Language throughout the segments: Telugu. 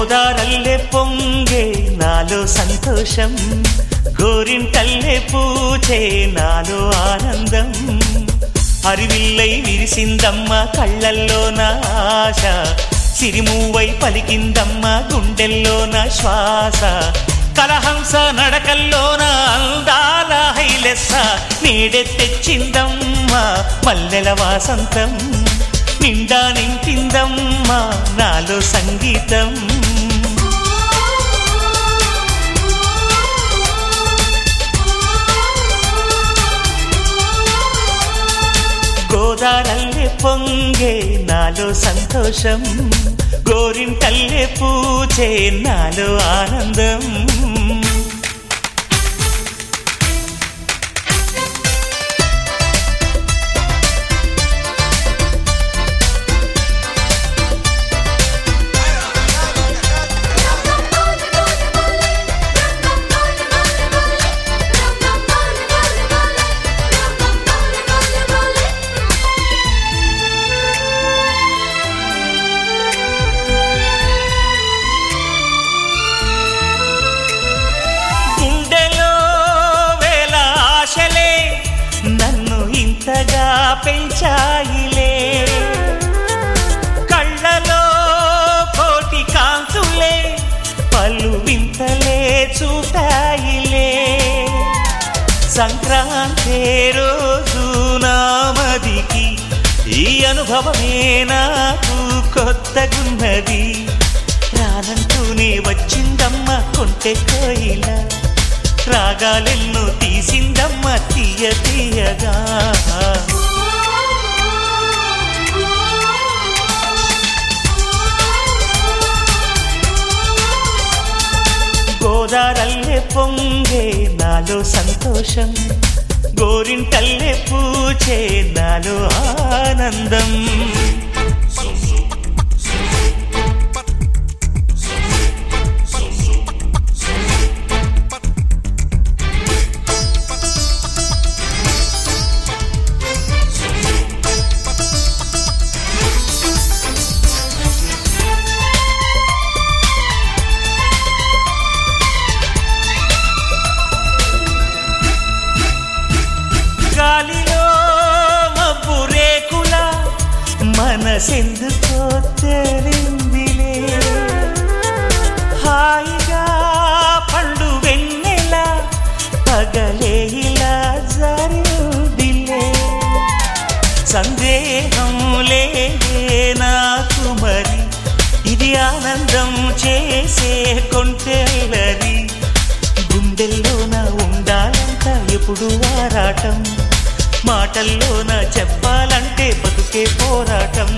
గోదారల్లే పొంగే నాలో సంతోషం గోరింటల్లే పూచే నాలో ఆనందం అరివిల్లై విరిసిందమ్మ కళ్ళల్లో నా ఆశ సిరిమూవై పలికిందమ్మ గుండెల్లో నా శ్వాస కలహంస నడకల్లోన అందాల హైలెస్స నీడే తెచ్చిందమ్మ మల్లెల వాసంతం నిండా నింపిందమ్మ నాలో సంగీతం గోదారల్లే పొంగే నాలో సంతోషం గోరింటల్లే పూచే నాలో ఆనందం గుండెలో వేల ఆశలే నన్ను ఇంతగా పెంచాయిలే కళ్ళలో కోటి కాంతులే పలు వింతలే చూపాయిలే సంక్రాంతి రోజు నామదికి ఈ అనుభవమే నాకు కొత్తగున్నది రానంటూనే వచ్చిందమ్మ కొంటె కోయిల రాగాలెన్నో తీసిందమ్మ తీయ తీయగా గోదారల్లే పొంగే నాలో సంతోషం గోరింటల్లే పూచే నాలో ఆనందం గాలిలో మబ్బు రేకుల మనసెందుకో తెలిందిలే హాయిగా పండు వెన్నెల పగలే ఇలా జరిదిలే సందేహం లేదే నాకు మరి ఇది ఆనందం చేసే కొంటెల్లరి గుండెల్లోన ఉండాలంట ఎప్పుడు ఆరాటం మాటల్లోన చెప్పాలంటే బతుకే పోరాటం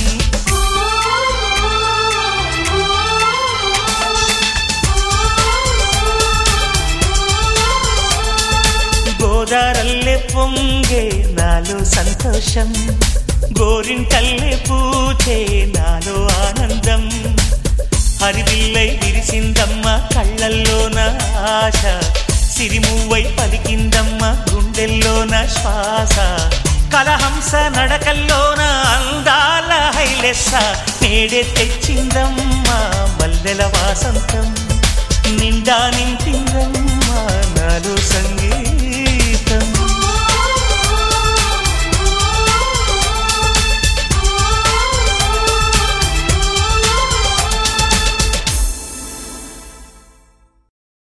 గోదారల్లే పొంగే నాలో సంతోషం గోరింటల్లే పూచే నాలో ఆనందం హరివిల్లై విరిసిందమ్మ కళ్ళల్లోన ఆశ సిరిమువ్వై పలికిందమ్మ గుండెల్లోన శ్వాస కలహంస నడకల్లోన అందాల హైలెస్స నేడే తెచ్చిందమ్మ మల్లెల వాసంతం నిండా నింపిందమ్మ నాలో సంగీతం